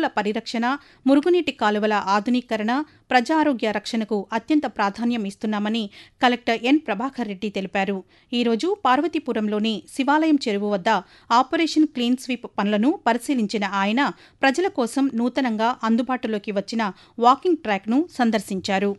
చెరువుల పరిరక్షణ మురుగునీటి కాలువల ఆధునీకరణ ప్రజారోగ్య రక్షణకు అత్యంత ప్రాధాన్యం ఇస్తున్నామని కలెక్టర్ ఎన్ ప్రభాకర్ రెడ్డి తెలిపారు ఈరోజు పార్వతీపురంలోని శివాలయం చెరువు వద్ద ఆపరేషన్ క్లీన్ స్వీప్ పనులను పరిశీలించిన ఆయన ప్రజల కోసం నూతనంగా అందుబాటులోకి వచ్చిన వాకింగ్ ట్రాక్ను సందర్శించారు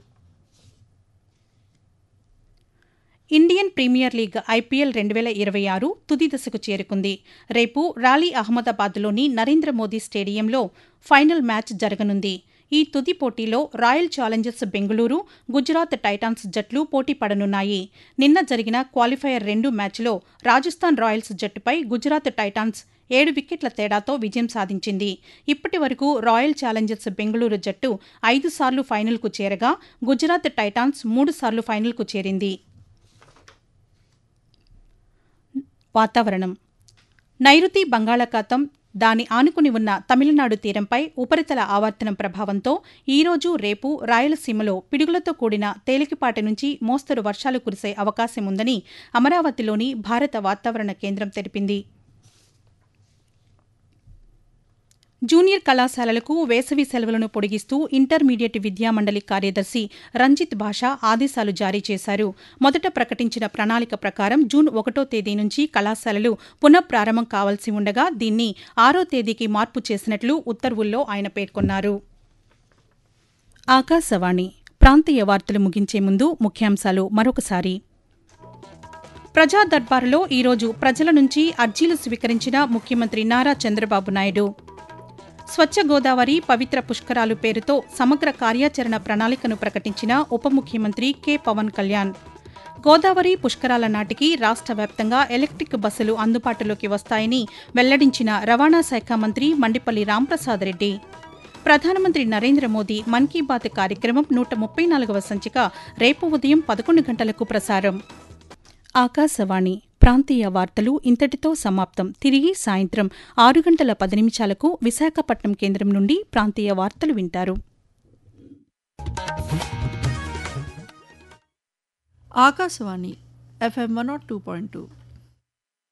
ఇండియన్ ప్రీమియర్ లీగ్ ఐపీఎల్ రెండు వేల ఇరవై ఆరు తుది దశకు చేరుకుంది రేపు రాలీ అహ్మదాబాద్లోని నరేంద్ర మోదీ స్టేడియంలో ఫైనల్ మ్యాచ్ జరగనుంది ఈ తుది పోటీలో Royal Challengers Bengaluru Gujarat Titans జట్లు పోటీ పడనున్నాయి నిన్న జరిగిన క్వాలిఫైయర్ రెండు మ్యాచ్లో రాజస్థాన్ రాయల్స్ జట్టుపై గుజరాత్ టైటాన్స్ ఏడు వికెట్ల తేడాతో విజయం సాధించింది ఇప్పటి వరకు రాయల్ ఛాలెంజర్స్ బెంగళూరు జట్టు ఐదు సార్లు ఫైనల్కు చేరగా గుజరాత్ టైటాన్స్ మూడు సార్లు ఫైనల్కు చేరింది వాతావరణం నైరుతి బంగాళాఖాతం దాని ఆనుకుని ఉన్న తమిళనాడు తీరంపై ఉపరితల ఆవర్తనం ప్రభావంతో ఈరోజు రేపు రాయలసీమలో పిడుగులతో కూడిన తేలికపాటి నుంచి మోస్తరు వర్షాలు కురిసే అవకాశం ఉందని అమరావతిలోని భారత వాతావరణ కేంద్రం తెలిపింది జూనియర్ కళాశాలలకు వేసవి సెలవులను పొడిగిస్తూ ఇంటర్మీడియట్ విద్యామండలి కార్యదర్శి రంజిత్ భాషా ఆదేశాలు జారీ చేశారు మొదట ప్రకటించిన ప్రణాళిక ప్రకారం జూన్ ఒకటో తేదీ నుంచి కళాశాలలు పునఃప్రారంభం కావాల్సి ఉండగా దీన్ని ఆరో తేదీకి మార్పు చేసినట్లు ఉత్తర్వుల్లో ఆయన పేర్కొన్నారు ఆకాశవాణి ప్రాంతీయ వార్తలు ముగించే ముందు ముఖ్యాంశాలు మరొకసారి ప్రజా దర్బార్లో ఈరోజు ప్రజల నుంచి అర్జీలు స్వీకరించిన ముఖ్యమంత్రి నారా చంద్రబాబు నాయుడు స్వచ్ఛ గోదావరి పవిత్ర పుష్కరాలు పేరుతో సమగ్ర కార్యాచరణ ప్రణాళికను ప్రకటించిన ఉప ముఖ్యమంత్రి కె పవన్ కళ్యాణ్ గోదావరి పుష్కరాల నాటికి రాష్ట్ర వ్యాప్తంగా ఎలక్ట్రిక్ బస్సులు అందుబాటులోకి వస్తాయని వెల్లడించిన రవాణా శాఖ మంత్రి మండిపల్లి రాంప్రసాద్ రెడ్డి ప్రధానమంత్రి నరేంద్ర మోదీ మన్ కీ బాత్ కార్యక్రమం నూట ముప్పై నాలుగవ సంచిక రేపు ఉదయం పదకొండు గంటలకు ప్రసారం ఆకాశవాణి ప్రాంతీయ వార్తలు ఇంతటితో సమాప్తం తిరిగి సాయంత్రం ఆరు గంటల పది నిమిషాలకు విశాఖపట్నం కేంద్రం నుండి ప్రాంతీయ వార్తలు వింటారు Akashvani FM one nought two point two